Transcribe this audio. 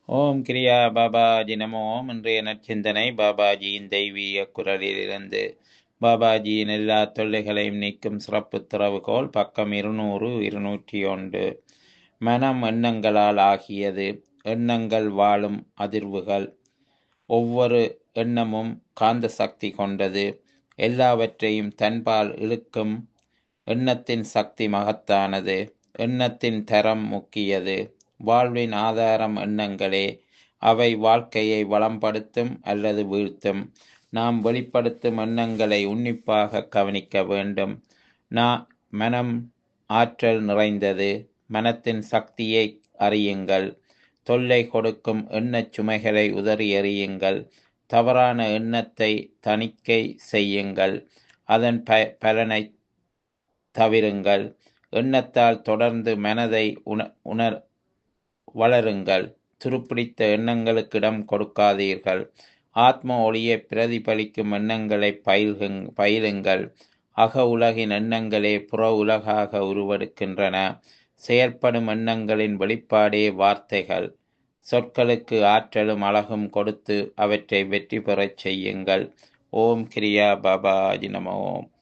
ஓம் கிரியா பாபாஜி நமோ ஓம் இன்றைய நற்சிந்தனை பாபாஜியின் தெய்வீக குரலிலிருந்து பாபாஜியின் எல்லா தொல்லைகளையும் நீக்கும் சிறப்பு திறவுகோல் பக்கம் இருநூறு இருநூற்றி ஒன்று மனம் எண்ணங்களால் ஆகியது எண்ணங்கள் வாழும் அதிர்வுகள் ஒவ்வொரு எண்ணமும் காந்த சக்தி கொண்டது எல்லாவற்றையும் தன்பால் இழுக்கும் எண்ணத்தின் சக்தி மகத்தானது எண்ணத்தின் தரம் முக்கியது வாழ்வின் ஆதாரம் எண்ணங்களே அவை வாழ்க்கையை வளம்படுத்தும் அல்லது வீழ்த்தும் நாம் வெளிப்படுத்தும் எண்ணங்களை உன்னிப்பாக கவனிக்க வேண்டும் நான் மனம் ஆற்றல் நிறைந்தது மனத்தின் சக்தியை அறியுங்கள் தொல்லை கொடுக்கும் எண்ணச் சுமைகளை உதறி எறியுங்கள் தவறான எண்ணத்தை தணிக்கை செய்யுங்கள் அதன் ப பலனை தவிருங்கள் எண்ணத்தால் தொடர்ந்து மனதை உண உணர் வளருங்கள் துருப்பிடித்த எண்ணங்களுக்கு இடம் கொடுக்காதீர்கள் ஆத்ம ஒளியை பிரதிபலிக்கும் எண்ணங்களை பயில்குங் பயிலுங்கள் அக உலகின் எண்ணங்களே புற உலகாக உருவெடுக்கின்றன செயற்படும் எண்ணங்களின் வெளிப்பாடே வார்த்தைகள் சொற்களுக்கு ஆற்றலும் அழகும் கொடுத்து அவற்றை வெற்றி பெறச் செய்யுங்கள் ஓம் கிரியா பாபாஜி நம ஓம்